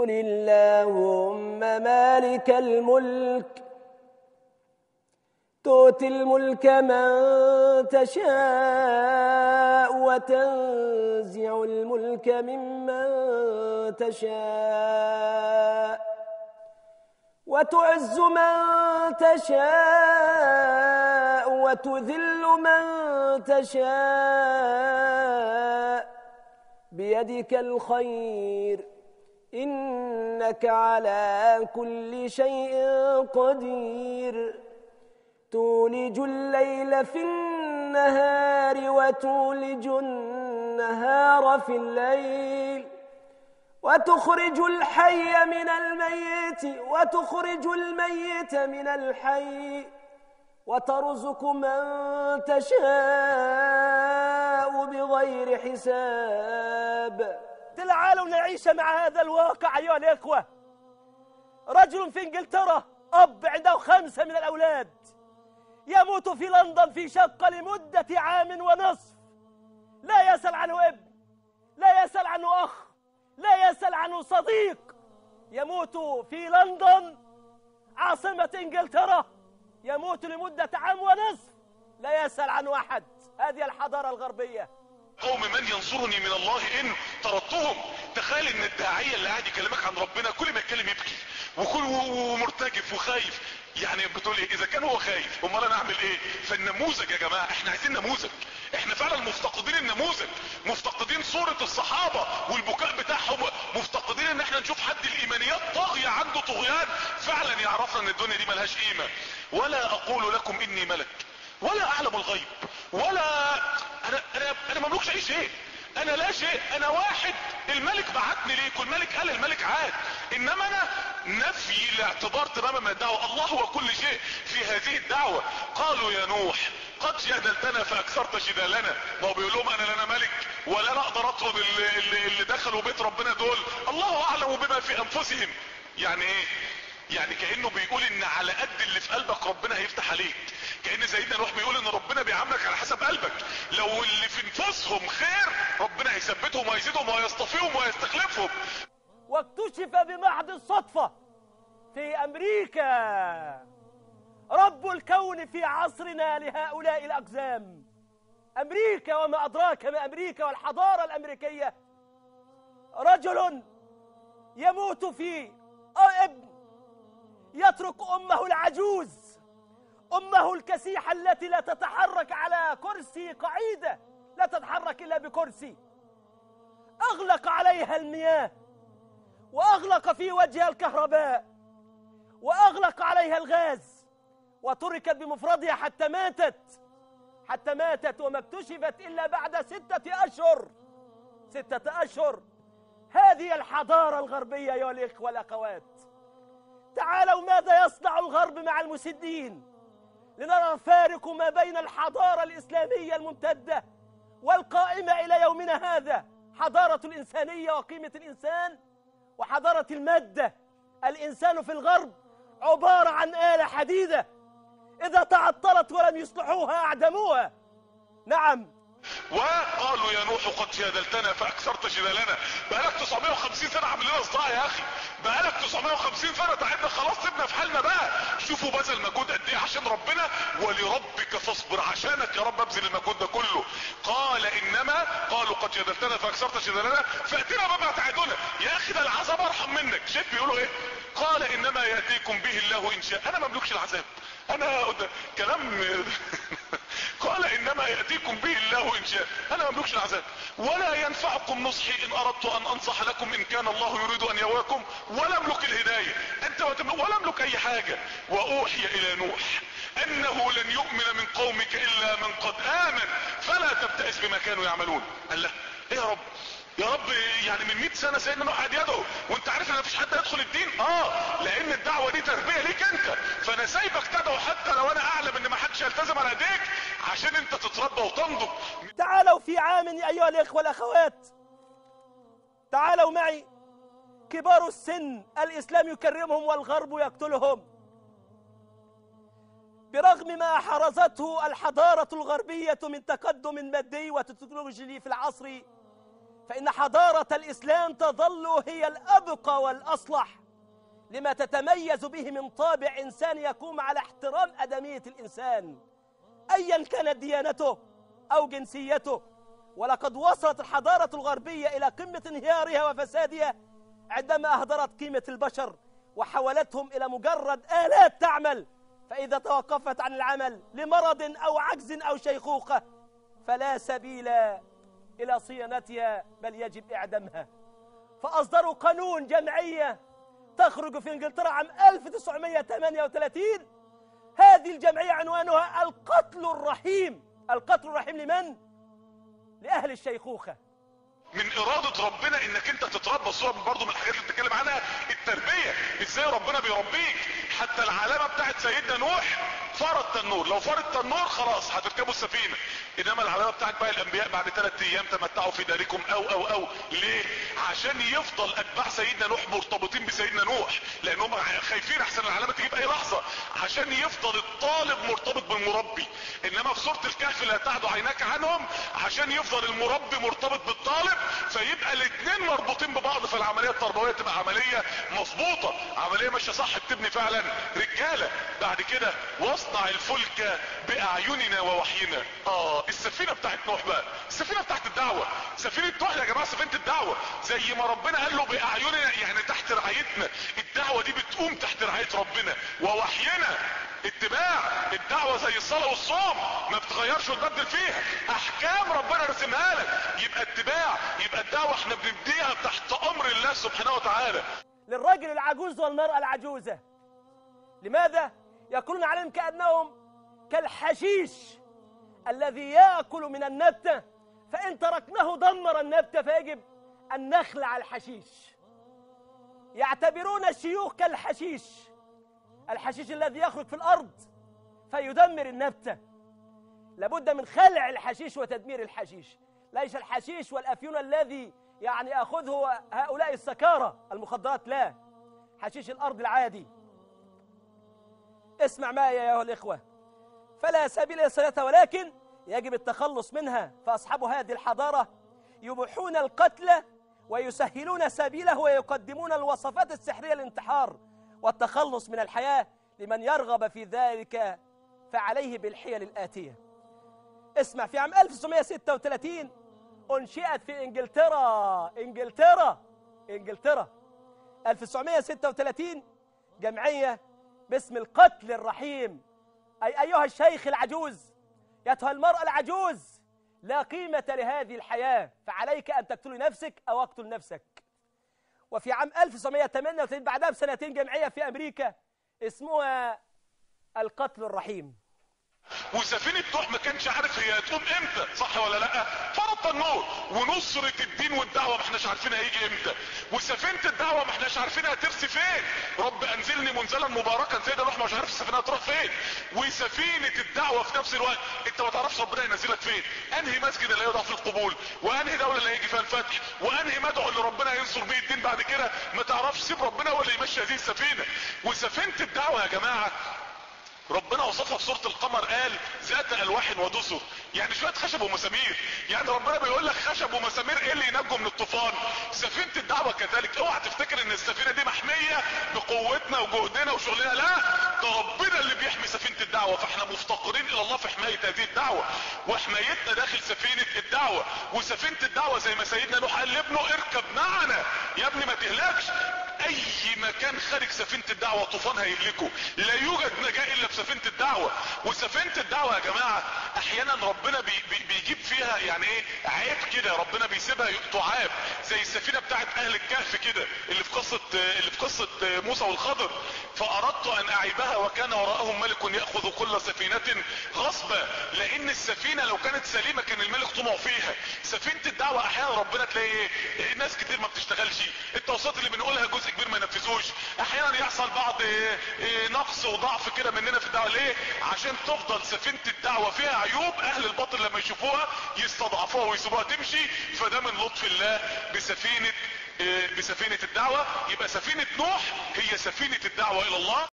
قل اللهم مالك الملك تؤتي الملك من تشاء وتنزع الملك ممن تشاء وتعز من تشاء وتذل من تشاء بيدك الخير إنك على كل شيء قدير تولج الليل في النهار وتولج النهار في الليل وتخرج الحي من الميت وتخرج الميت من الحي وترزق من تشاء بغير حساب تعالوا نعيش مع هذا الواقع أيها الإخوة رجل في إنجلترا أب عنده خمسة من الأولاد يموت في لندن في شقة لمدة عام ونصف لا يسأل عنه ابن لا يسأل عنه أخ لا يسأل عنه صديق يموت في لندن عاصمة إنجلترا يموت لمدة عام ونصف لا يسأل عنه أحد هذه الحضارة الغربية قوم من ينصرني من الله ان طردتهم تخيل ان الداعية اللي قاعد يكلمك عن ربنا كل ما يتكلم يبكي وكل ومرتجف وخايف يعني بتقول ايه اذا كان هو خايف امال انا اعمل ايه فالنموذج يا جماعة احنا عايزين نموذج احنا فعلا مفتقدين النموذج مفتقدين صورة الصحابة والبكاء بتاعهم مفتقدين ان احنا نشوف حد الايمانيات طاغية عنده طغيان فعلا يعرفنا ان الدنيا دي ملهاش قيمة ولا اقول لكم اني ملك ولا اعلم الغيب ولا انا انا انا مملوكش اي شيء انا لا شيء انا واحد الملك بعتني ليك والملك قال الملك عاد انما انا نفي الاعتبار تماما من الدعوة الله هو كل شيء في هذه الدعوة قالوا يا نوح قد جادلتنا فاكثرت جدالنا ما هو بيقول لهم انا لا انا ملك ولا انا اقدر اطرد اللي, اللي, اللي دخلوا بيت ربنا دول الله اعلم بما في انفسهم يعني ايه يعني كانه بيقول ان على قد اللي في قلبك ربنا هيفتح عليك كان سيدنا نوح بيقول ان ربنا بيعاملك على حسب قلبك لو اللي في نفوسهم خير ربنا هيثبتهم وهيزيدهم وهيصطفيهم وهيستخلفهم واكتشف بمحض الصدفة في أمريكا رب الكون في عصرنا لهؤلاء الأقزام أمريكا وما أدراك ما أمريكا والحضارة الأمريكية رجل يموت في ابن يترك أمه العجوز أمه الكسيحة التي لا تتحرك على كرسي قعيدة لا تتحرك إلا بكرسي أغلق عليها المياه وأغلق في وجهها الكهرباء وأغلق عليها الغاز وتركت بمفردها حتى ماتت حتى ماتت وما اكتشفت إلا بعد ستة أشهر ستة أشهر هذه الحضارة الغربية أيها الإخوة والأخوات تعالوا ماذا يصنع الغرب مع المسدين لنرى الفارق ما بين الحضارة الإسلامية الممتدة والقائمة إلى يومنا هذا حضارة الإنسانية وقيمة الإنسان وحضارة المادة الإنسان في الغرب عبارة عن آلة حديدة إذا تعطلت ولم يصلحوها أعدموها نعم وقالوا يا نوح قد جادلتنا فاكثرت جدالنا بقالك 950 سنه عامل لنا صداع يا اخي بقالك 950 سنه تعبنا خلاص سيبنا في حالنا بقى شوفوا بذل مجهود قد ايه عشان ربنا ولربك فاصبر عشانك يا رب ابذل المجهود ده كله قال انما قالوا قد جادلتنا فاكثرت جدالنا فاتنا بما تعدنا يا اخي ده العذاب ارحم منك شايف بيقولوا ايه قال انما ياتيكم به الله ان شاء انا مملوكش العذاب انا كلام قال انما يأتيكم به الله ان شاء انا مملكش العذاب ولا ينفعكم نصحي ان اردت ان انصح لكم ان كان الله يريد ان يواكم ولا املك الهداية انت ولا املك اي حاجة واوحي الى نوح انه لن يؤمن من قومك الا من قد امن فلا تبتئس بما كانوا يعملون قال له ايه يا رب يا رب يعني من 100 سنة سيدنا نوح قاعد يدعو وانت عارف ان مفيش حد يدخل الدين اه لان الدعوة دي تربية ليك انت فانا سايبك تدعو حتى لو انا اعلم ان ما حدش يلتزم على ايديك عشان انت تتربى وتنضج تعالوا في عام ايها الاخوة الاخوات تعالوا معي كبار السن الاسلام يكرمهم والغرب يقتلهم برغم ما حرزته الحضارة الغربية من تقدم مادي وتكنولوجي في العصر فإن حضارة الإسلام تظل هي الأبقى والأصلح لما تتميز به من طابع إنساني يقوم على احترام أدمية الإنسان أيا كانت ديانته أو جنسيته ولقد وصلت الحضارة الغربية إلى قمة انهيارها وفسادها عندما أهدرت قيمة البشر وحولتهم إلى مجرد آلات تعمل فإذا توقفت عن العمل لمرض أو عجز أو شيخوخة فلا سبيل إلى صيانتها بل يجب إعدامها فأصدروا قانون جمعية تخرج في إنجلترا عام 1938 هذه الجمعية عنوانها القتل الرحيم القتل الرحيم لمن؟ لأهل الشيخوخة من ارادة ربنا انك انت تتربى الصورة برضو من الحاجات اللي بتتكلم عنها التربية ازاي ربنا بيربيك حتى العلامة بتاعت سيدنا نوح فار التنور لو فار التنور خلاص هتركبوا السفينة انما العلامة بتاعت باقي الانبياء بعد ثلاث ايام تمتعوا في داركم او او او ليه عشان يفضل اتباع سيدنا نوح مرتبطين بسيدنا نوح لانهم خايفين احسن العلامة تجيب اي لحظة عشان يفضل الطالب مرتبط بالمربي انما في سورة الكهف لا تعد عيناك عنهم عشان يفضل المربي مرتبط بالطالب فيبقى الاثنين مربوطين ببعض فالعملية التربوية تبقى عملية مظبوطة عملية ماشية صح بتبني فعلا رجالة بعد كده واصنع الفلك باعيننا ووحينا اه السفينة بتاعت نوح بقى السفينة بتاعت الدعوة سفينة نوح يا جماعة سفينة الدعوة زي ما ربنا قال له باعيننا يعني تحت رعايتنا الدعوة دي بتقوم تحت رعاية ربنا ووحينا اتباع الدعوة زي الصلاة والصوم ما بتغيرش وتبدل فيها احكام ربنا رسمها لك يبقى اتباع يبقى الدعوة احنا بنبديها تحت امر الله سبحانه وتعالى للرجل العجوز والمرأة العجوزة لماذا؟ يقولون عليهم كأنهم كالحشيش الذي يأكل من النبتة فإن تركناه دمر النبتة فيجب أن نخلع الحشيش يعتبرون الشيوخ كالحشيش الحشيش الذي يخرج في الأرض فيدمر النبتة لابد من خلع الحشيش وتدمير الحشيش ليس الحشيش والأفيون الذي يعني يأخذه هؤلاء السكارى المخدرات لا حشيش الأرض العادي اسمع معي يا أيها الإخوة فلا سبيل إلى الصلاة ولكن يجب التخلص منها فأصحاب هذه الحضارة يبيحون القتل ويسهلون سبيله ويقدمون الوصفات السحرية للانتحار والتخلص من الحياة لمن يرغب في ذلك فعليه بالحيل الآتية اسمع في عام 1936 أنشئت في إنجلترا إنجلترا إنجلترا 1936 جمعية باسم القتل الرحيم أي أيها الشيخ العجوز أيتها المرأة العجوز لا قيمة لهذه الحياة فعليك أن تقتل نفسك أو أقتل نفسك وفي عام 1938 بعدها بسنتين جمعية في أمريكا اسمها القتل الرحيم وسفينة نوح ما كانش عارف هي هتقوم امتى صح ولا لا فرط النور ونصرة الدين والدعوة ما احناش عارفين هيجي امتى وسفينة الدعوة ما احناش عارفين هترسي فين رب انزلني منزلا مباركا سيدنا نوح مش عارف السفينة هتروح فين وسفينة الدعوة في نفس الوقت انت ما تعرفش ربنا ينزلك فين انهي مسجد اللي هيوضع فيه القبول وانهي دولة اللي هيجي فيها الفتح وانهي مدعو اللي ربنا ينصر بيه الدين بعد كده ما تعرفش سيب ربنا هو اللي يمشي هذه السفينة وسفينة الدعوة يا جماعة ربنا وصفها في سورة القمر قال ذات الواح ودسر يعني شوية خشب ومسامير يعني ربنا بيقول لك خشب ومسامير ايه اللي ينجوا من الطوفان سفينة الدعوة كذلك اوعى تفتكر ان السفينة دي محمية بقوتنا وجهدنا وشغلنا لا ده ربنا اللي بيحمي سفينة الدعوة فاحنا مفتقرين الى الله في حماية هذه الدعوة وحمايتنا داخل سفينة الدعوة وسفينة الدعوة زي ما سيدنا نوح قال لابنه اركب معنا يا ابني ما تهلكش اي مكان خارج سفينة الدعوة طوفان هيهلكه لا يوجد نجاة الا بسفينة الدعوة وسفينة الدعوة يا جماعة احيانا ربنا بي بي بيجيب فيها يعني ايه عيب كده ربنا بيسيبها تعاب زي السفينة بتاعت اهل الكهف كده اللي في قصة اللي في قصة موسى والخضر فاردت ان اعيبها وكان وراءهم ملك ياخذ كل سفينة غصبا لان السفينة لو كانت سليمة كان الملك طمع فيها سفينة الدعوة احيانا ربنا تلاقي ايه ناس كتير ما بتشتغلش التوصيات اللي بنقولها جزء كبير ما ينفذوش احيانا يحصل بعض إيه إيه نقص وضعف كده مننا في الدعوة ليه عشان تفضل سفينة الدعوة فيها عيوب اهل الباطل لما يشوفوها يستضعفوها ويسيبوها تمشي فده من لطف الله بسفينة إيه بسفينة الدعوة يبقى سفينة نوح هي سفينة الدعوة الى الله